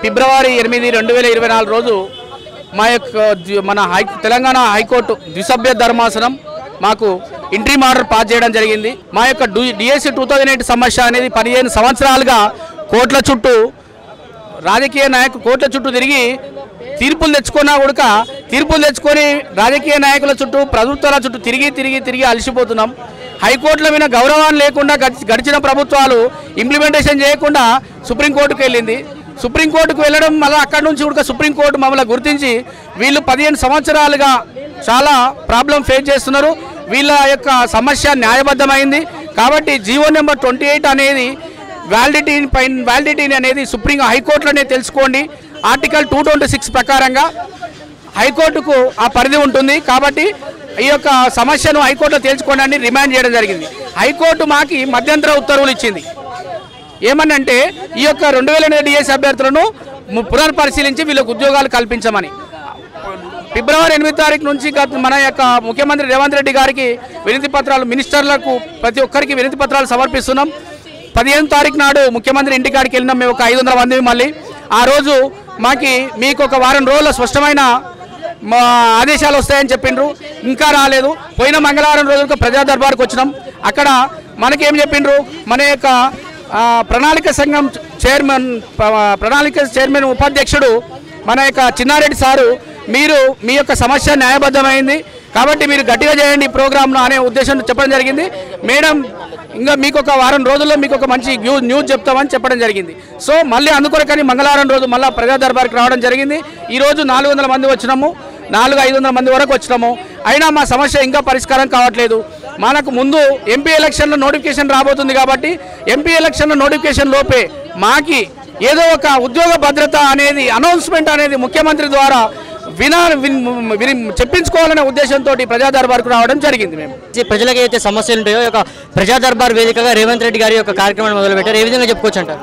ఫిబ్రవరి ఎనిమిది రెండు వేల ఇరవై నాలుగు రోజు మా యొక్క ది- మన హై తెలంగాణ హైకోర్టు ద్విసభ్య ధర్మాసనం మాకు ఇంట్రీమ్ ఆర్డర్ పాస్ చేయడం జరిగింది మా యొక్క డిఎస్సి టూ థౌజండ్ ఎయిట్ సమస్య అనేది పదిహేను సంవత్సరాలుగా కోట్ల చుట్టూ రాజకీయ నాయకు కోట్ల చుట్టూ తిరిగి తీర్పులు తెచ్చుకున్నా కూడా తీర్పులు తెచ్చుకొని రాజకీయ నాయకుల చుట్టూ ప్రభుత్వాల చుట్టూ తిరిగి తిరిగి తిరిగి అలసిపోతున్నాం హైకోర్టుల మీద గౌరవాన్ని లేకుండా గడిచి- గడిచిన ప్రభుత్వాలు ఇంప్లిమెంటేషన్ చేయకుండా సుప్రీంకోర్టుకు వెళ్ళింది సుప్రీంకోర్టుకు వెళ్ళడం మళ్ళీ అక్కడి నుంచి కూడా సుప్రీంకోర్టు మమ్మల్ని గుర్తించి వీళ్ళు పదిహేను సంవత్సరాలుగా చాలా ప్రాబ్లం ఫేస్ చేస్తున్నారు వీళ్ళ యొక్క సమస్య న్యాయబద్ధమైంది కాబట్టి జీవో నెంబర్ ట్వంటీ ఎయిట్ అనేది వ్యాలిడిటీ పైన వ్యాలిడిటీ అనేది సుప్రీం హైకోర్టులోనే తెలుసుకోండి ఆర్టికల్ టూ ట్వంటీ సిక్స్ ప్రకారంగా హైకోర్టుకు ఆ పరిధి ఉంటుంది కాబట్టి ఈ యొక్క సమస్యను హైకోర్టులో తేల్చుకోండి అని రిమాండ్ చేయడం జరిగింది హైకోర్టు మాకి మధ్యంతర ఉత్తర్వులు ఇచ్చింది ఏమనంటే ఈ యొక్క రెండు వేల ఎనిమిది డిఎస్ అభ్యర్థులను ము- పునర్పరిశీలించి వీళ్ళకు ఉద్యోగాలు కల్పించమని ఫిబ్రవరి ఎనిమిది తారీఖు నుంచి గత మన యొక్క ముఖ్యమంత్రి రేవంత్ రెడ్డి గారికి వినతి పత్రాలు మినిస్టర్లకు ప్రతి ఒక్కరికి వినతి పత్రాలు సమర్పిస్తున్నాం పదిహేను తారీఖు నాడు ముఖ్యమంత్రి ఇంటికాడికి వెళ్ళినాం మేము ఒక ఐదు వందల మంది మళ్ళీ ఆ రోజు మాకి మీకు ఒక వారం రోజుల స్పష్టమైన మా ఆదేశాలు వస్తాయని చెప్పిండ్రు ఇంకా రాలేదు పోయిన మంగళవారం రోజులకు ప్రజా దర్బార్కి వచ్చినాం అక్కడ మనకేం చెప్పిండ్రు మన యొక్క ఆ, ప్రణాళిక సంఘం చైర్మన్ ప- ప్రణాళిక చైర్మన్ ఉపాధ్యక్షుడు మన యొక్క చిన్నారెడ్డి సారు మీరు మీ యొక్క సమస్య న్యాయబద్ధమైంది కాబట్టి మీరు గట్టిగా చేయండి ఈ ప్రోగ్రామ్ను అనే ఉద్దేశంతో చెప్పడం జరిగింది మేడం ఇంకా మీకు ఒక వారం రోజుల్లో మీకు ఒక మంచి న్యూస్ న్యూస్ చెప్తామని చెప్పడం జరిగింది సో మళ్ళీ అందుకొరకని మంగళవారం రోజు మళ్ళీ ప్రజా దర్బార్కి రావడం జరిగింది ఈరోజు నాలుగు వందల మంది వచ్చినాము నాలుగు ఐదు వందల మంది వరకు వచ్చినాము అయినా మా సమస్య ఇంకా పరిష్కారం కావట్లేదు మనకు ముందు ఎంపీ ఎలక్షన్లో నోటిఫికేషన్ రాబోతుంది కాబట్టి ఎంపీ ఎలక్షన్లో నోటిఫికేషన్ లోపే మాకి ఏదో ఒక ఉద్యోగ భద్రత అనేది అనౌన్స్మెంట్ అనేది ముఖ్యమంత్రి ద్వారా వినా విన్- విని చెప్పించుకోవాలనే ఉద్దేశంతో ప్రజా దర్బార్కు రావడం జరిగింది మేము ఈ ప్రజలకు ఏదైతే సమస్యలు ఉంటాయో ఈ యొక్క ప్రజా దర్బార్ వేదికగా రేవంత్ రెడ్డి గారి యొక్క కార్యక్రమాన్ని మొదలుపెట్టారు ఏ విధంగా చెప్పుకోవచ్చు అంటారు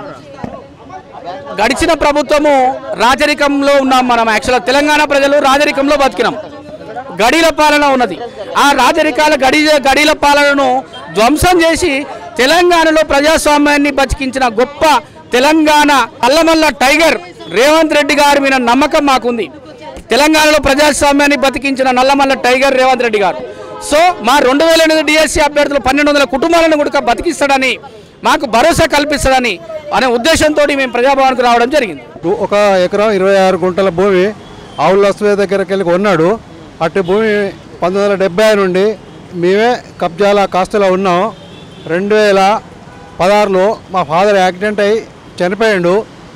గడిచిన ప్రభుత్వము రాజరికంలో ఉన్నాం మనం యాక్చువల్గా తెలంగాణ ప్రజలు రాజరికంలో బతికినాం గడీల పాలన ఉన్నది ఆ రాజరికాల గడి గడీల పాలనను ధ్వంసం చేసి తెలంగాణలో ప్రజాస్వామ్యాన్ని బతికించిన గొప్ప తెలంగాణ అల్లమల్ల టైగర్ రేవంత్ రెడ్డి గారి మీద నమ్మకం మాకుంది తెలంగాణలో ప్రజాస్వామ్యాన్ని బతికించిన నల్లమల్ల టైగర్ రేవంత్ రెడ్డి గారు సో మా రెండు వేల ఎనిమిది డిఎస్సీ అభ్యర్థులు పన్నెండు వందల కుటుంబాలను కూడా బతికిస్తాడని మాకు భరోసా కల్పిస్తాడని అనే ఉద్దేశంతో మేము ప్రజాభవన్కి రావడం జరిగింది ఒక ఎకరం ఇరవై ఆరు గుంటల భూమి ఆవుల లస్వే దగ్గరికి వెళ్ళి కొన్నాడు అటు భూమి పంతొమ్మిది వందల డెబ్బై నుండి మేమే కబ్జాల కాస్తులో ఉన్నాం రెండు వేల పదహారులో మా ఫాదర్ యాక్సిడెంట్ అయి చనిపోయాడు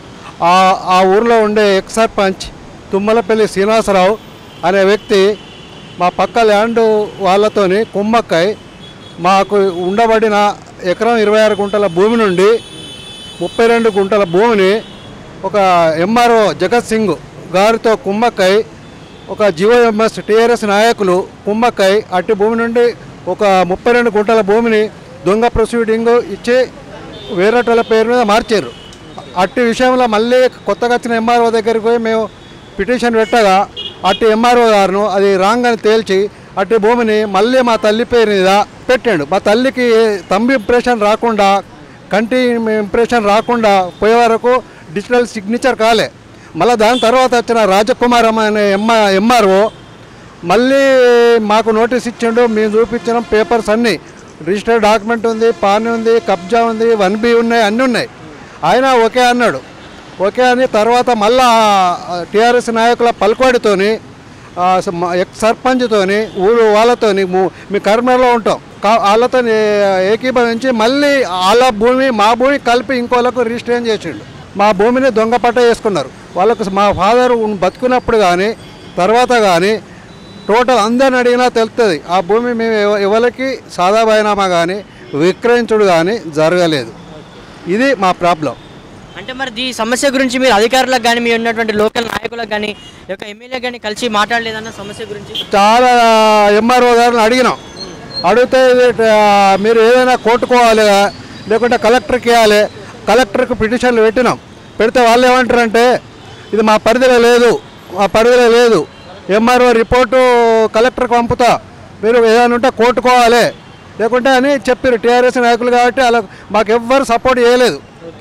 ఆ ఆ ఊర్లో ఉండే ఎక్స్ సర్పంచ్ తుమ్మలపల్లి శ్రీనివాసరావు అనే వ్యక్తి మా పక్క ల్యాండ్ వాళ్ళతోని కుమ్మక్కై మాకు ఉండబడిన ఎకరం ఇరవై ఆరు గుంటల భూమి నుండి ముప్పై రెండు గుంటల భూమిని ఒక ఎంఆర్ఓ జగత్ సింగ్ గారితో కుమ్మక్కై ఒక జిఓఎంఎస్ టీఆర్ఎస్ నాయకులు కుమ్మక్కై అట్టి భూమి నుండి ఒక ముప్పై రెండు గుంటల భూమిని దొంగ ప్రొసీడింగ్ ఇచ్చి వేరేటోళ్ళ పేరు మీద మార్చారు అట్టి విషయంలో మళ్ళీ కొత్తగా వచ్చిన ఎంఆర్ఓ దగ్గరికి పోయి మేము పిటిషన్ పెట్టగా అట్టి ఎంఆర్ఓ గారును అది రాంగ్ అని తేల్చి అట్టి భూమిని మళ్ళీ మా తల్లి పేరు మీద పెట్టాడు మా తల్లికి తంబి ఇంప్రెషన్ రాకుండా కంటి ఇంప్రెషన్ రాకుండా పోయే వరకు డిజిటల్ సిగ్నేచర్ కాలే మళ్ళీ దాని తర్వాత వచ్చిన రాజకుమారం అనే ఎంఆ ఎంఆర్ఓ మళ్ళీ మాకు నోటీస్ ఇచ్చిండు మేము చూపించిన పేపర్స్ అన్నీ రిజిస్టర్డ్ డాక్యుమెంట్ ఉంది పాన్ ఉంది కబ్జా ఉంది వన్ బి ఉన్నాయి అన్నీ ఉన్నాయి ఆయన ఓకే అన్నాడు ఓకే అని తర్వాత మళ్ళా టీఆర్ఎస్ నాయకుల పలుకుబడితోని ఆ, స- మా ఎక్స్ సర్పంచ్తోని ఊరు వాళ్ళతోని ము- మీ కరీంనగర్లో ఉంటాం కా- వాళ్ళతో ఏకీభవించి మళ్ళీ వాళ్ళ భూమి మా భూమి కలిపి ఇంకోళ్ళకు రిజిస్ట్రేషన్ చేసిండు మా భూమిని దొంగ పట్ట చేసుకున్నారు వాళ్ళకు మా ఫాదర్ ఉన్- బతుకున్నప్పుడు కానీ తర్వాత కానీ టోటల్ అందరిని అడిగినా తెలుస్తుంది ఆ భూమి మేము ఎవ- ఎవరికి సాదా బైనామా కానీ విక్రయించుడు కానీ జరగలేదు ఇది మా ప్రాబ్లం అంటే మరి ఈ సమస్య గురించి మీరు అధికారులకు కానీ మీ ఉన్నటువంటి లోకల్ నాయకులకు కానీ ఈ యొక్క ఎమ్మెల్యే కానీ కలిసి మాట్లాడలేదన్న సమస్య గురించి చాలా ఎంఆర్ఓ గారిని అడిగినాం అడిగితే ఇది ఆ, మీరు ఏదైనా కోర్టుకోవాలి లేకుంటే కలెక్టర్కి ఇవ్వాలి కలెక్టర్కి పిటిషన్లు పెట్టినాం పెడితే వాళ్ళు ఏమంటారంటే ఇది మా పరిధిలో లేదు మా పరిధిలో లేదు ఎంఆర్ఓ రిపోర్టు కలెక్టర్కి పంపుతా మీరు ఏదైనా ఉంటే కోర్టుకోవాలి లేకుంటే అని చెప్పారు టీఆర్ఎస్ నాయకులు కాబట్టి అలా మాకు ఎవ్వరు సపోర్ట్ చేయలేదు ఓకే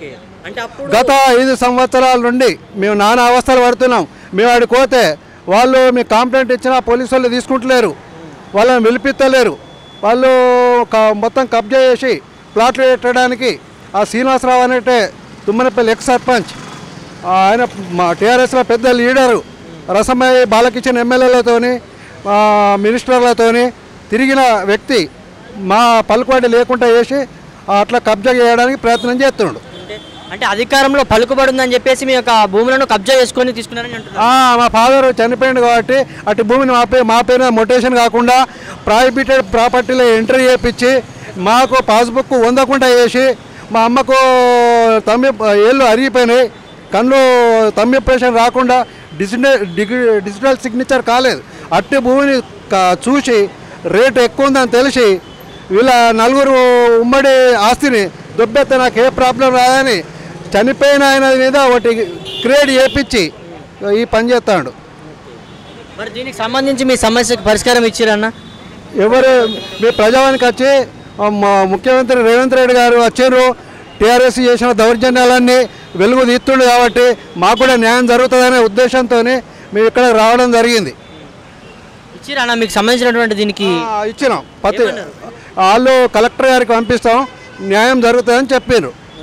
అంటే అప్పుడు గత ఐదు సంవత్సరాల నుండి మేము నానా అవస్థలు పడుతున్నాం మేము ఆడికి పోతే వాళ్ళు మీ కంప్లైంట్ ఇచ్చినా పోలీసు వాళ్ళు తీసుకుంటలేరు వాళ్ళని పిలిపిస్తలేరు వాళ్ళు క- మొత్తం కబ్జా చేసి ప్లాట్లు పెట్టడానికి ఆ శ్రీనివాసరావు అనేటే తుమ్మనపల్లి ఎక్స్ సర్పంచ్ ఆ ఆయన మా టీఆర్ఎస్లో పెద్ద లీడరు రసమయ్య బాలకిషన్ ఎమ్మెల్యేలతోని ఆ, మినిస్టర్లతోని తిరిగిన వ్యక్తి మా పలుకుబడి లేకుండా చేసి అట్లా కబ్జా చేయడానికి ప్రయత్నం చేస్తున్నాడు అంటే అంటే అధికారంలో పలుకుబడి ఉందని చెప్పేసి మీ యొక్క భూములను కబ్జా చేసుకొని తీసుకున్నారని అంటున్నారు ఆ, మా ఫాదర్ చనిపోయింది కాబట్టి అటు భూమిని మా పేరు మా పేరు మీద మొటేషన్ కాకుండా ప్రాహిబిటెడ్ ప్రాపర్టీలో ఎంట్రీ చేయించి మాకు పాస్బుక్ వందకుండా చేసి మా అమ్మకు తమ్మి ఏళ్ళు అరిగిపోయినాయి కళ్ళు తమ్మి ఆపరేషన్ రాకుండా డిజిటల్ డిగి- డిజిటల్ సిగ్నేచర్ కాలేదు అట్టి భూమిని క- చూసి రేటు ఎక్కువ ఉందని తెలిసి వీళ్ళ నలుగురు ఉమ్మడి ఆస్తిని దొబ్బెత్తే నాకు ఏ ప్రాబ్లం రాదని చనిపోయిన ఆయన మీద ఒకటి క్రియేట్ చేపించి ఈ పని చేస్తాడు మరి దీనికి సంబంధించి మీ సమస్యకు పరిష్కారం ఇచ్చారన్న ఎవరు మీ ప్రజావానికి వచ్చి ఆ, మా ముఖ్యమంత్రి రేవంత్ రెడ్డి గారు వచ్చారు టీఆర్ఎస్ చేసిన దౌర్జన్యాలన్నీ వెలుగు తీస్తుండు కాబట్టి మాకు కూడా న్యాయం జరుగుతుందనే ఉద్దేశంతో మేము ఇక్కడ రావడం జరిగింది ఇచ్చిరన్న మీకు సంబంధించినటువంటి దీనికి ఆ, ఇచ్చినాం పత్తి వాళ్ళు కలెక్టర్ గారికి పంపిస్తాం న్యాయం జరుగుతుందని చెప్పారు